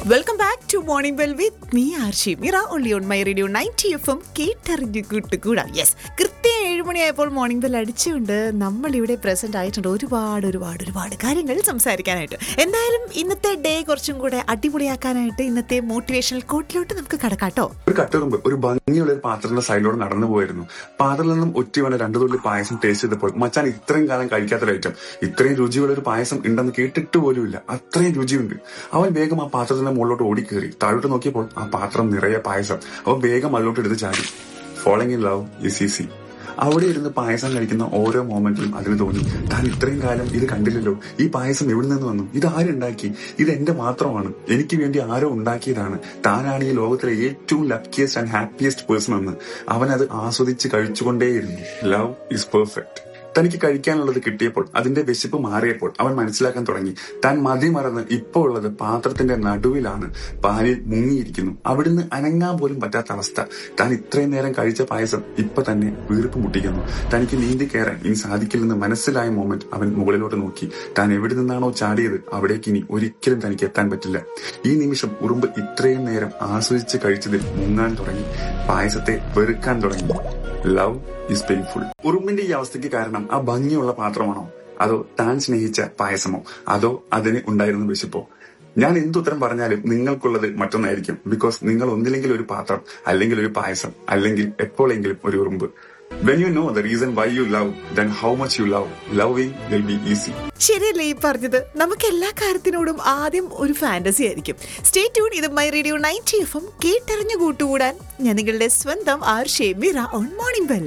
welcome back to morning bell with me RJ Mira only on My Radio ninety F M കേട്ടറിഞ്ഞു കൂട്ടുകൂടാം yes കൃത്യം ഏഴുമണിയായപ്പോൾ morning bell അടിച്ചുകൊണ്ട് നമ്മൾ ഇവിടെ പ്രസന്റ് ആയിട്ടുണ്ട് ഒരുപാട് ഒരുപാട് ഒരുപാട് കാര്യങ്ങൾ സംസാരിക്കാനായിട്ട് എന്തായാലും ഇന്നത്തെ ഡേ കുറച്ചും കൂടെ അടിപൊളിയാക്കാനായിട്ട് ഇന്നത്തെ മോട്ടിവേഷണൽ കോട്ടിലോട്ട് നമുക്ക് കടക്കാട്ടോ ഒരു കട്ടുറുമ്പ് ഒരു ഭംഗിയുള്ള ഒരു പാത്രത്തിന്റെ സൈഡിലൂടെ നടന്നു പോയിരുന്നു പാത്രത്തിൽ നിന്നും ഒറ്റ വേണ രണ്ടു തുള്ളി പായസം ടേസ്റ്റ് ചെയ്തപ്പോൾ മച്ചാൻ ഇത്രയും കാലം കഴിക്കാത്തൊരു ഐറ്റം ഇത്രയും രുചിയുള്ള ഒരു പായസം ഉണ്ടെന്ന് കേട്ടിട്ട് പോലുമില്ല അത്രയും രുചിയുണ്ട് അവൻ വേഗം ആ പാത്രത്തിന്റെ മുകളിലോട്ട് ഓടിക്കേറി താഴോട്ട് നോക്കിയപ്പോൾ ആ പാത്രം നിറയെ പായസം അവൻ വേഗം അതിലോട്ട് എടുത്ത് ചാടി falling in love is easy അവിടെ ഇരുന്ന് പായസം കഴിക്കുന്ന ഓരോ മോമെന്റിലും അതിന് തോന്നി താൻ ഇത്രയും കാലം ഇത് കണ്ടില്ലല്ലോ ഈ പായസം എവിടെ നിന്ന് വന്നു ഇത് ആരുണ്ടാക്കി ഇത് എന്റെ മാത്രമാണ് എനിക്ക് വേണ്ടി ആരോ ഉണ്ടാക്കിയതാണ് താനാണ് ഈ ലോകത്തിലെ ഏറ്റവും ലക്കിയസ്റ്റ് ആൻഡ് ഹാപ്പിയസ്റ്റ് പേഴ്സൺ എന്ന് അവൻ അത് ആസ്വദിച്ച് കഴിച്ചുകൊണ്ടേയിരുന്നു ലവ് ഇസ് പെർഫെക്റ്റ് തനിക്ക് കഴിക്കാനുള്ളത് കിട്ടിയപ്പോൾ അതിന്റെ വിശപ്പ് മാറിയപ്പോൾ അവൻ മനസ്സിലാക്കാൻ തുടങ്ങി താൻ മതി മറന്ന് ഇപ്പോ ഉള്ളത് പാത്രത്തിന്റെ നടുവിലാണ് പാലിൽ മുങ്ങിയിരിക്കുന്നു അവിടുന്ന് അനങ്ങാൻ പോലും പറ്റാത്ത അവസ്ഥ താൻ ഇത്രയും നേരം കഴിച്ച പായസം ഇപ്പൊ തന്നെ വീർപ്പ് മുട്ടിക്കുന്നു തനിക്ക് നീന്തി കയറാൻ ഇനി സാധിക്കില്ലെന്ന് മനസ്സിലായ മോമെന്റ് അവൻ മുകളിലോട്ട് നോക്കി താൻ എവിടെ നിന്നാണോ ചാടിയത് അവിടേക്ക് ഇനി ഒരിക്കലും തനിക്ക് എത്താൻ പറ്റില്ല ഈ നിമിഷം ഉറുമ്പ് ഇത്രയും നേരം ആസ്വദിച്ച് കഴിച്ചതിൽ മുങ്ങാൻ തുടങ്ങി പായസത്തെ വെറുക്കാൻ തുടങ്ങി ലവ് ഈസ് പെയിൻഫുൾ ഉറുമ്പിന്റെ ഈ അവസ്ഥയ്ക്ക് കാരണം ആ ഭംഗിയുള്ള പാത്രമാണോ അതോ താൻ സ്നേഹിച്ച പായസമോ അതോ അതിന് ഉണ്ടായിരുന്ന വിശപ്പോ ഞാൻ എന്തുത്തരം പറഞ്ഞാലും നിങ്ങൾക്കുള്ളത് മറ്റൊന്നായിരിക്കും ബിക്കോസ് നിങ്ങൾ ഒന്നില്ലെങ്കിൽ ഒരു പാത്രം അല്ലെങ്കിൽ ഒരു പായസം അല്ലെങ്കിൽ എപ്പോഴെങ്കിലും ഒരു ഉറുമ്പ് when you know the reason why you love then how much you love loving will be easy ശരിയല്ലേ ഈ പറഞ്ഞത് നമുക്ക് എല്ലാ കാര്യത്തിനോടും ആദ്യം ഒരു ഫാന്റസി ആയിരിക്കും സ്റ്റേ ട്യൂൺ ഇത് My Radio ninety F M കേട്ടറിഞ്ഞു കൂട്ടുകൂടാൻ ഞാൻ നിങ്ങളുടെ സ്വന്തം R Shemira on morning bell